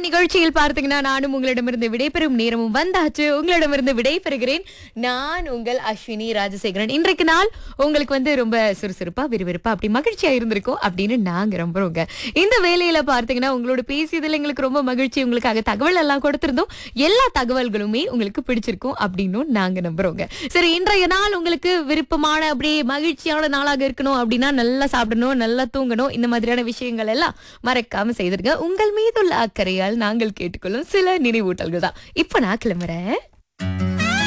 நிகழ்ச்சியில் பார்த்தீங்கன்னா நானும் உங்களிடமிருந்து விடைபெறும் நேரமும் வந்தாச்சு உங்களிடமிருந்து விடைபெறுகிறேன் நான் உங்கள் அஸ்வினி ராஜசேகரன் இன்றைக்கு நாள் உங்களுக்கு வந்து ரொம்ப சுறுசுறுப்பா விறுவிறுப்பா அப்படி மகிழ்ச்சியா இருந்திருக்கும் அப்படின்னு நாங்க நம்புறோங்க இந்த வேலையில பார்த்தீங்கன்னா உங்களோட பேசியதுல எங்களுக்கு ரொம்ப மகிழ்ச்சி உங்களுக்காக தகவல் எல்லாம் கொடுத்திருந்தோம் எல்லா தகவல்களுமே உங்களுக்கு பிடிச்சிருக்கும் அப்படின்னு நாங்க நம்புறோங்க சரி இன்றைய நாள் உங்களுக்கு விருப்பமான அப்படியே மகிழ்ச்சியான நாளாக இருக்கணும் அப்படின்னா நல்லா சாப்பிடணும் நல்லா தூங்கணும் இந்த மாதிரியான விஷயங்கள் எல்லாம் மறக்காம செய்திருங்க உங்கள் மீதுள்ள அக்கறையால் நாங்கள் கேட்டுக்கொள்ளும் சில நினைவூட்டல்கள் தான் இப்ப நான் கிளம்புறேன்